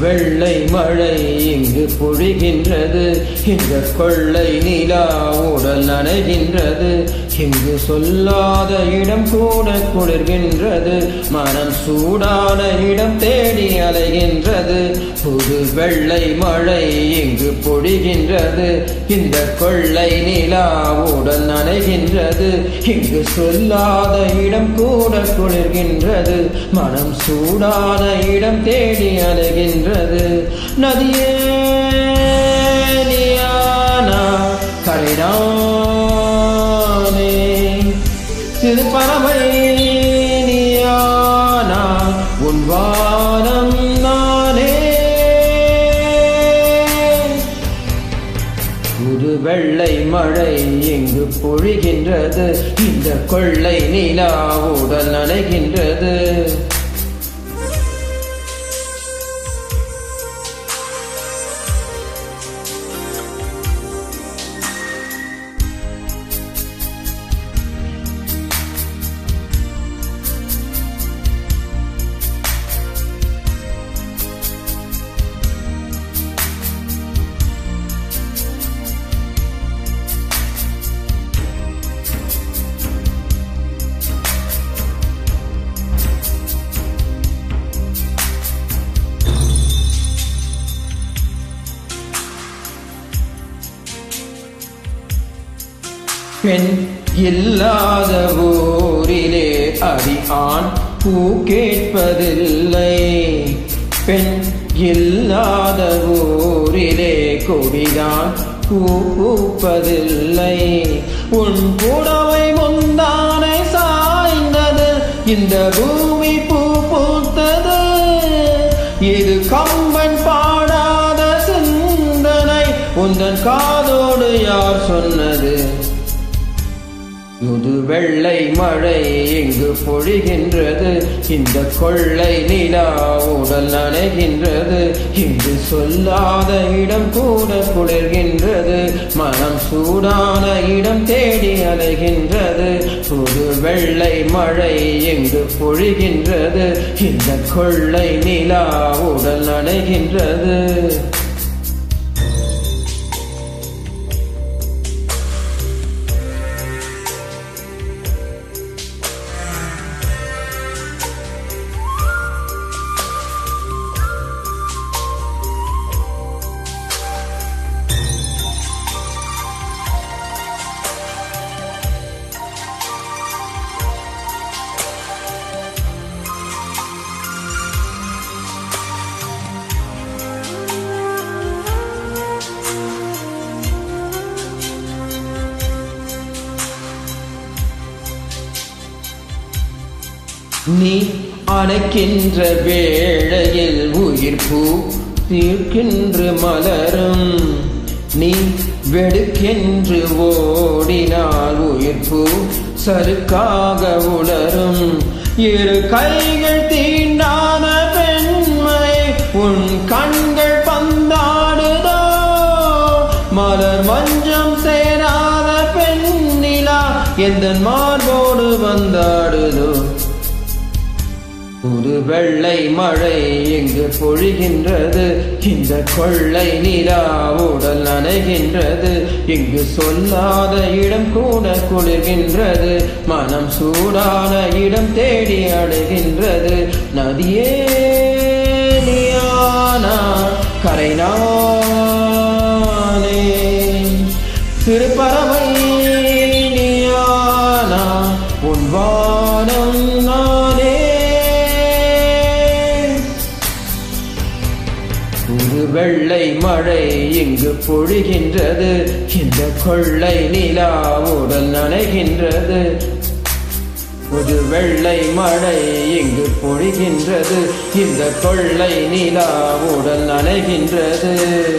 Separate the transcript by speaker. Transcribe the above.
Speaker 1: வெள்ளை மழை இங்கு பொழிகின்றது இந்த கொள்ளை நிலா உடல் நனைகின்றது இங்கு சொல்லாத இடம் கூட குளிர்கின்றது மனம் சூடான இடம் தேடி அலைகின்றது புது வெள்ளை மழை இங்கு பொழிகின்றது இந்த கொள்ளை நிலா உடல் நனைகின்றது இங்கு சொல்லாத இடம் கூட குளிர்கின்றது மனம் சூடான இடம் தேடி அலைகின்றது நதியே நீயானா கரைடானே சிறு பறவை நீயானா உன் வானம் நானே புது வெள்ளை மழை இங்கு பொழிகின்றது இந்த கொள்ளை நிலா உடல் நனைகின்றது பெண் இல்லாத ஊரிலே அடி ஆண் பூ கேட்பதில்லை பெண் இல்லாத ஊரிலே கொடிதான் பூ பூப்பதில்லை உன் புடவை முந்தானை சாய்ந்தது இந்த பூமி பூ பூத்தது இது கம்பன் பாடாத சிந்தனை உந்தன் காதோடு யார் சொன்னது முது வெள்ளை மழை இங்கு பொழிகின்றது இந்த கொள்ளை நிலா உடல் நனைகின்றது இங்கு சொல்லாத இடம் கூட குளிர்கின்றது மனம் சூடான இடம் தேடி அலைகின்றது புது வெள்ளை மழை இங்கு பொழிகின்றது இந்த கொள்ளை நிலா உடல் நனைகின்றது நீ அணைக்கின்ற வேளையில் உயிர் பூ தீர்க்கின்று மலரும் நீ வெடுக்கென்று ஓடினால் உயிர் பூ சருக்காக உலரும் இரு கைகள் தீண்டான பெண்மை உன் கண்கள் பந்தாடுதோ மலர் மஞ்சம் சேராத பெண்ணிலா எந்த மார்போடு வந்தாடுதோ புது வெள்ளை மழை எங்கு பொழிகின்றது இந்த கொள்ளை நிலா உடல் நனைகின்றது இங்கு சொல்லாத இடம் கூட குளிர்கின்றது மனம் சூடான இடம் தேடி அடைகின்றது நதியே நீயானா கரை நானே சிறு பறவை நீயானா உன் வானம் நானே புது வெள்ளை மழை இங்கு பொழிகின்றது இந்த கொள்ளை நிலா உடல் நனைகின்றது புது வெள்ளை மழை இங்கு பொழிகின்றது இந்த கொள்ளை நிலா உடல் நனைகின்றது